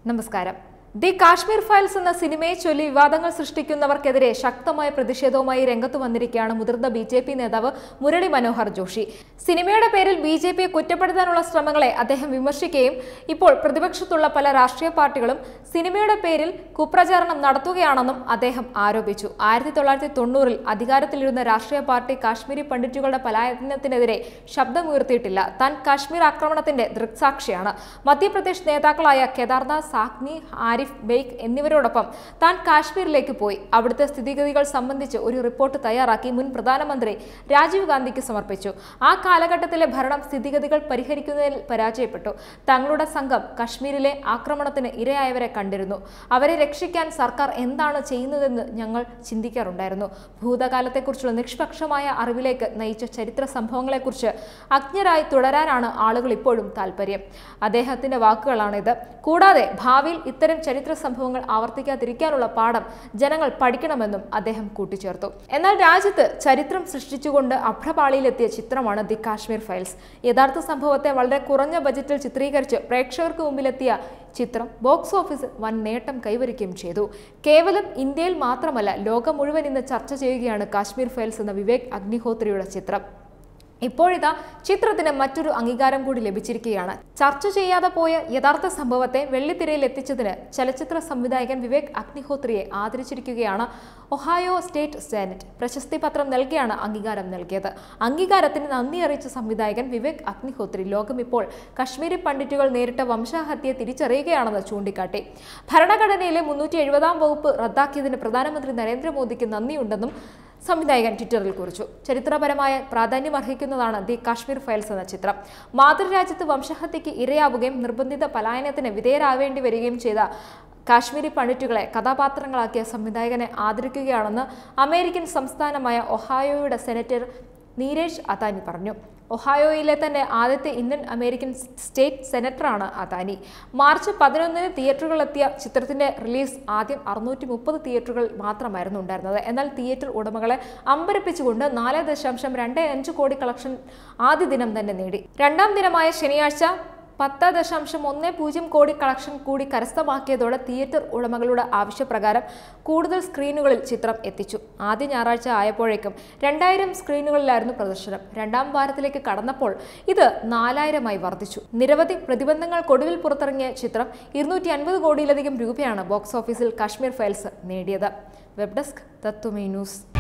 നമസ്കാരം the Kashmir files എന്ന സിനിമയെ ചൊല്ലി വിവാദങ്ങൾ സൃഷ്ടിക്കുന്നവർക്കെതിരെ ശക്തമായ പ്രതിഷേധവുമായി രംഗത്ത് വന്നിരിക്കുകയാണ് മുതിർന്ന ബി ജെ പി നേതാവ് മുരളി മനോഹർ ജോഷി സിനിമയുടെ പേരിൽ ബി ജെ പിയെ കുറ്റപ്പെടുത്താനുള്ള ശ്രമങ്ങളെ അദ്ദേഹം വിമർശിക്കുകയും ഇപ്പോൾ പ്രതിപക്ഷത്തുള്ള പല രാഷ്ട്രീയ പാർട്ടികളും സിനിമയുടെ പേരിൽ കുപ്രചാരണം നടത്തുകയാണെന്നും അദ്ദേഹം ആരോപിച്ചു ആയിരത്തി തൊള്ളായിരത്തി തൊണ്ണൂറിൽ അധികാരത്തിലിരുന്ന രാഷ്ട്രീയ പാർട്ടി കാശ്മീരി പണ്ഡിറ്റുകളുടെ പലായനത്തിനെതിരെ ശബ്ദമുയർത്തിയിട്ടില്ല താൻ കാശ്മീർ ആക്രമണത്തിന്റെ ദൃക്സാക്ഷിയാണ് മധ്യപ്രദേശ് നേതാക്കളായ കേദാർനാഥ് സാഹ്നി ആരിഫ് ബെയ്ക്ക് എന്നിവരോടൊപ്പം താൻ കാശ്മീരിലേക്ക് പോയി അവിടുത്തെ സ്ഥിതിഗതികൾ സംബന്ധിച്ച് ഒരു റിപ്പോർട്ട് തയ്യാറാക്കി മുൻ പ്രധാനമന്ത്രി രാജീവ് ഗാന്ധിക്ക് സമർപ്പിച്ചു ആ കാലഘട്ടത്തിലെ ഭരണം സ്ഥിതിഗതികൾ പരിഹരിക്കുന്നതിൽ പരാജയപ്പെട്ടു തങ്ങളുടെ സംഘം കശ്മീരിലെ ആക്രമണത്തിന് ഇരയായവരെ കണ്ടിരുന്നു അവരെ രക്ഷിക്കാൻ സർക്കാർ എന്താണ് ചെയ്യുന്നതെന്ന് ഞങ്ങൾ ചിന്തിക്കാറുണ്ടായിരുന്നു ഭൂതകാലത്തെക്കുറിച്ചുള്ള നിഷ്പക്ഷമായ അറിവിലേക്ക് നയിച്ച ചരിത്ര സംഭവങ്ങളെക്കുറിച്ച് അജ്ഞരായി തുടരാനാണ് ആളുകൾ ഇപ്പോഴും താല്പര്യം അദ്ദേഹത്തിന്റെ വാക്കുകളാണിത് കൂടാതെ ഭാവിയിൽ ഇത്തരം ചരിത്ര സംഭവങ്ങൾ ആവർത്തിക്കാതിരിക്കാനുള്ള പാഠം ജനങ്ങൾ പഠിക്കണമെന്നും അദ്ദേഹം കൂട്ടിച്ചേർത്തു എന്നാൽ രാജ്യത്ത് ചരിത്രം സൃഷ്ടിച്ചുകൊണ്ട് അഭ്രപാളിയിലെത്തിയ ചിത്രമാണ് ദി കാശ്മീർ ഫയൽസ് യഥാർത്ഥ സംഭവത്തെ വളരെ കുറഞ്ഞ ബജറ്റിൽ ചിത്രീകരിച്ച് പ്രേക്ഷകർക്ക് മുമ്പിലെത്തിയ ചിത്രം ബോക്സ് ഓഫീസിൽ വൻ നേട്ടം കൈവരിക്കുകയും ചെയ്തു കേവലം ഇന്ത്യയിൽ മാത്രമല്ല ലോകം മുഴുവൻ ഇന്ന് ചർച്ച ചെയ്യുകയാണ് കാശ്മീർ ഫയൽസ് എന്ന വിവേക് അഗ്നിഹോത്രിയുടെ ചിത്രം ഇപ്പോഴിതാ ചിത്രത്തിന് മറ്റൊരു അംഗീകാരം കൂടി ലഭിച്ചിരിക്കുകയാണ് ചർച്ച ചെയ്യാതെ പോയ യഥാർത്ഥ സംഭവത്തെ വെള്ളിത്തിരയിൽ എത്തിച്ചതിന് ചലച്ചിത്ര സംവിധായകൻ വിവേക് അഗ്നിഹോത്രിയെ ആദരിച്ചിരിക്കുകയാണ് ഒഹായോ സ്റ്റേറ്റ് സെനറ്റ് പ്രശസ്തി പത്രം നൽകിയാണ് അംഗീകാരം നൽകിയത് അംഗീകാരത്തിന് നന്ദി അറിയിച്ച സംവിധായകൻ വിവേക് അഗ്നിഹോത്രി ലോകം ഇപ്പോൾ കശ്മീരി പണ്ഡിറ്റുകൾ നേരിട്ട വംശഹത്യ തിരിച്ചറിയുകയാണെന്ന് ചൂണ്ടിക്കാട്ടി ഭരണഘടനയിലെ മുന്നൂറ്റി എഴുപതാം വകുപ്പ് റദ്ദാക്കിയതിന് പ്രധാനമന്ത്രി നരേന്ദ്രമോദിക്ക് നന്ദിയുണ്ടെന്നും സംവിധായകൻ ട്വിറ്ററിൽ കുറിച്ചു ചരിത്രപരമായ പ്രാധാന്യമർഹിക്കുന്നതാണ് ദി കാശ്മീർ ഫയൽസ് എന്ന ചിത്രം മാതൃരാജ്യത്ത് വംശഹത്യയ്ക്ക് ഇരയാവുകയും നിർബന്ധിത പലായനത്തിന് വിധേയരാവേണ്ടി വരികയും ചെയ്ത കാശ്മീരി പണ്ഡിറ്റുകളെ കഥാപാത്രങ്ങളാക്കിയ സംവിധായകനെ ആദരിക്കുകയാണെന്ന് അമേരിക്കൻ സംസ്ഥാനമായ ഒഹായോയുടെ സെനറ്റർ നീരേഷ് അദാനി പറഞ്ഞു ഒഹായോയിലെ തന്നെ ആദ്യത്തെ ഇന്ത്യൻ അമേരിക്കൻ സ്റ്റേറ്റ് സെനറ്ററാണ് അദാനി മാർച്ച് പതിനൊന്നിന് തിയേറ്ററുകളിലെത്തിയ ചിത്രത്തിന്റെ റിലീസ് ആദ്യം അറുന്നൂറ്റി മുപ്പത് തിയേറ്ററുകൾ മാത്രമായിരുന്നു ഉണ്ടായിരുന്നത് എന്നാൽ തിയേറ്റർ ഉടമകളെ അമ്പരപ്പിച്ചുകൊണ്ട് നാല് ദശാംശം രണ്ട് അഞ്ച് കോടി കളക്ഷൻ ആദ്യ ദിനം തന്നെ നേടി രണ്ടാം ദിനമായ ശനിയാഴ്ച പത്ത് ദശാംശം ഒന്ന് പൂജ്യം കോടി കളക്ഷൻ കൂടി കരസ്ഥമാക്കിയതോടെ തിയേറ്റർ ഉടമകളുടെ ആവശ്യപ്രകാരം കൂടുതൽ സ്ക്രീനുകളിൽ ചിത്രം എത്തിച്ചു ആദ്യ ഞായറാഴ്ച ആയപ്പോഴേക്കും രണ്ടായിരം സ്ക്രീനുകളിലായിരുന്നു പ്രദർശനം രണ്ടാം വാരത്തിലേക്ക് കടന്നപ്പോൾ ഇത് നാലായിരമായി വർദ്ധിച്ചു നിരവധി പ്രതിബന്ധങ്ങൾക്കൊടുവിൽ പുറത്തിറങ്ങിയ ചിത്രം ഇരുന്നൂറ്റി അൻപത് കോടിയിലധികം രൂപയാണ് ബോക്സ് ഓഫീസിൽ കാശ്മീർ ഫയൽസ് നേടിയത് വെബ് ഡെസ്ക് തത്വമേ ന്യൂസ്